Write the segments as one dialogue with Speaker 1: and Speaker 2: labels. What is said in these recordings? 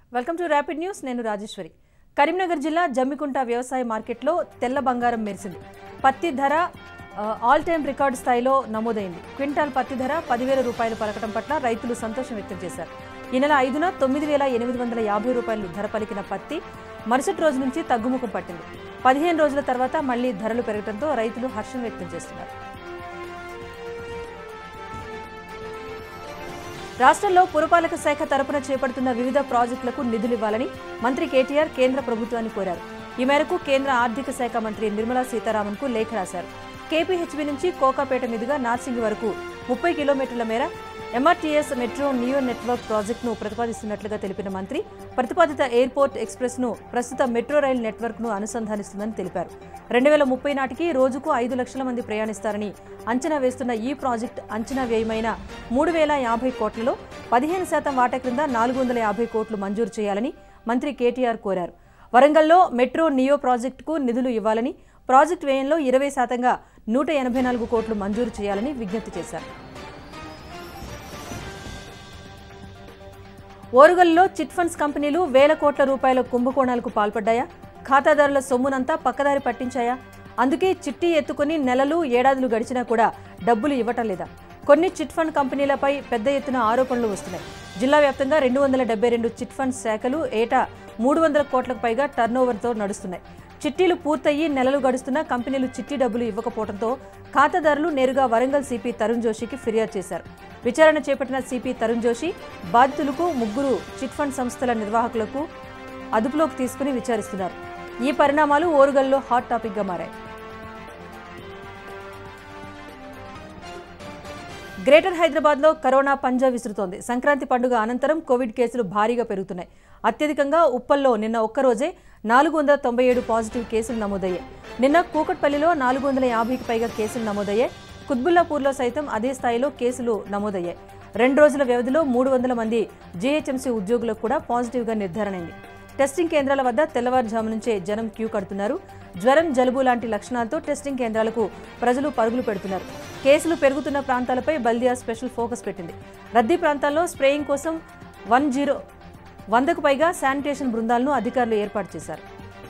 Speaker 1: welcome to rapid news నేను రాజేశ్వరి కరీంనగర్ జిల్లా జమ్మికుంట వ్యవసాయ మార్కెట్లో తెల్ల బంగారం మెరిసింది పత్తి ధర ఆ, ఆల్ టైమ్ రికార్డు స్థాయిలో నమోదైంది క్వింటాల్ పత్తి ధర పదివేల రూపాయలు పలకడం పట్ల రైతులు సంతోషం వ్యక్తం చేశారు ఈ నెల ఐదున తొమ్మిది వేల ఎనిమిది వందల యాభై రూపాయలు ధర పలికిన పత్తి మరుసటి రోజు నుంచి తగ్గుముఖం పట్టింది పదిహేను రోజుల తర్వాత మళ్లీ ధరలు పెరగడంతో రైతులు హర్షం వ్యక్తం చేస్తున్నారు రాష్ట్రంలో పురపాలక శాఖ తరపున చేపడుతున్న వివిధ ప్రాజెక్టులకు నిధులివ్వాలని మంత్రి కేటీఆర్ కేంద్ర ప్రభుత్వాన్ని కోరారు ఈ మేరకు కేంద్ర ఆర్థిక శాఖ మంత్రి నిర్మలా సీతారామన్ కు లేఖ రాశారు కేపీహెచ్బీ నుంచి కోకాపేట మీదుగా నార్సింగ్ వరకు ముప్పై కిలోమీటర్ల మేర ఎంఆర్టీఎస్ మెట్రో నియో నెట్వర్క్ ప్రాజెక్టును ప్రతిపాదిస్తున్నట్లుగా తెలిపిన మంత్రి ప్రతిపాదిత ఎయిర్పోర్ట్ ఎక్స్ప్రెస్ ను ప్రస్తుత మెట్రో రైల్ నెట్వర్క్ ను అనుసంధానిస్తుందని తెలిపారు రెండు వేల ముప్పై నాటికి రోజుకు ఐదు లక్షల మంది ప్రయాణిస్తారని అంచనా వేస్తున్న ఈ ప్రాజెక్ట్ అంచనా వ్యయమైన మూడు వేల యాభై కోట్లలో పదిహేను శాతం వాటా క్రింద నాలుగు వందల యాభై కోట్లు మంజూరు చేయాలని మంత్రి కేటీఆర్ కోరారు వరంగల్లో మెట్రో నియో ప్రాజెక్టుకు నిధులు ఇవ్వాలని ప్రాజెక్టు వ్యయంలో ఇరవై శాతంగా నూట ఎనభై నాలుగు కోట్లు మంజూరు చేయాలని విజ్ఞప్తి చేశారు ఓరుగల్లో చిట్ ఫండ్స్ కంపెనీలు వేల కోట్ల రూపాయల కుంభకోణాలకు పాల్పడ్డాయా ఖాతాదారుల సొమ్మునంతా పక్కదారి పట్టించాయా అందుకే చిట్టి ఎత్తుకుని నెలలు ఏడాదులు గడిచినా కూడా డబ్బులు ఇవ్వటం లేదా కొన్ని చిట్ ఫండ్ కంపెనీలపై పెద్ద ఎత్తున ఆరోపణలు వస్తున్నాయి జిల్లా వ్యాప్తంగా రెండు వందల డెబ్బై రెండు చిట్ ఫండ్ శాఖలు ఏటా మూడు వందల కోట్లకు పైగా టర్నోవర్తో నడుస్తున్నాయి చిట్టీలు పూర్తయి నెలలు గడుస్తున్నా కంపెనీలు చిట్టి డబ్బులు ఇవ్వకపోవడంతో ఖాతాదారులు నేరుగా వరంగల్ సిపి తరుణ్ జోషికి ఫిర్యాదు చేశారు విచారణ చేపట్టిన సిపి తరుణ్ జోషి బాధితులకు ముగ్గురు చిట్ ఫండ్ సంస్థల నిర్వాహకులకు అదుపులోకి తీసుకుని విచారిస్తున్నారు ఈ పరిణామాలు ఓరుగల్లో హాట్ టాపిక్గా మారాయి గ్రేటర్ హైదరాబాద్లో కరోనా పంజా విసురుతోంది సంక్రాంతి పండుగ అనంతరం కోవిడ్ కేసులు భారీగా పెరుగుతున్నాయి అత్యధికంగా ఉప్పల్లో నిన్న ఒక్కరోజే నాలుగు వందల తొంభై ఏడు పాజిటివ్ కేసులు నమోదయ్యాయి నిన్న కూకట్పల్లిలో నాలుగు వందల యాభైకి పైగా కేసులు నమోదయ్యాయి కుత్బుల్లాపూర్లో సైతం అదే స్థాయిలో కేసులు నమోదయ్యాయి రెండు రోజుల వ్యవధిలో మూడు వందల మంది జీహెచ్ఎంసీ ఉద్యోగులకు కూడా పాజిటివ్గా నిర్ధారణైంది టెస్టింగ్ కేంద్రాల వద్ద తెల్లవారుజాము నుంచే జనం క్యూ కడుతున్నారు జ్వరం జలుబు లాంటి లక్షణాలతో టెస్టింగ్ కేంద్రాలకు ప్రజలు పరుగులు పెడుతున్నారు కేసులు పెరుగుతున్న ప్రాంతాలపై బల్దియా స్పెషల్ ఫోకస్ పెట్టింది రద్దీ ప్రాంతాల్లో స్ప్రేయింగ్ కోసం వన్ జీరో వందకు పైగా శానిటేషన్ బృందాలను అధికారులు ఏర్పాటు చేశారు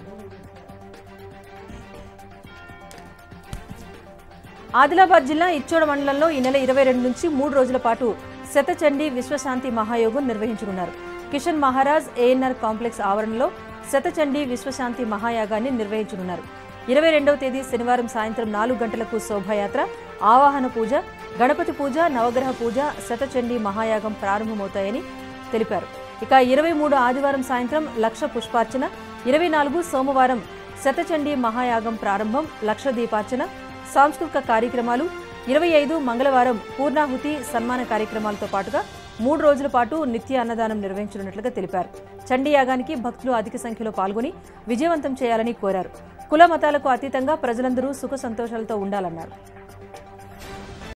Speaker 1: ఆదిలాబాద్ జిల్లా ఇచ్చోడ మండలంలో ఈ నెల ఇరవై రెండు నుంచి మూడు రోజుల పాటు శతచండీ విశ్వశాంతి మహాయోగం నిర్వహించనున్నారు కిషన్ మహారాజ్ ఏఎన్ఆర్ కాంప్లెక్స్ ఆవరణలో శతచండీ విశ్వశాంతి మహాయాగాన్ని నిర్వహించనున్నారు ఇరవై రెండవ తేదీ శనివారం సాయంత్రం నాలుగు గంటలకు శోభాయాత్ర ఆవాహన పూజ గణపతి పూజ నవగ్రహ పూజ శతచండీ మహాయాగం ప్రారంభమవుతాయని తెలిపారు ఇక ఇరవై మూడు ఆదివారం సాయంత్రం లక్ష పుష్పార్చన ఇరవై నాలుగు సోమవారం శతచండీ మహాయాగం ప్రారంభం లక్ష దీపార్చన సాంస్కృతిక కార్యక్రమాలు ఇరవై ఐదు మంగళవారం పూర్ణాహుతి సన్మాన కార్యక్రమాలతో పాటుగా మూడు రోజుల పాటు నిత్య అన్నదానం నిర్వహించనున్నట్లుగా తెలిపారు చండీ యాగానికి భక్తులు అధిక సంఖ్యలో పాల్గొని విజయవంతం చేయాలని కోరారు కుల మతాలకు అతీతంగా ప్రజలందరూ సుఖ సంతోషాలతో ఉండాలన్నారు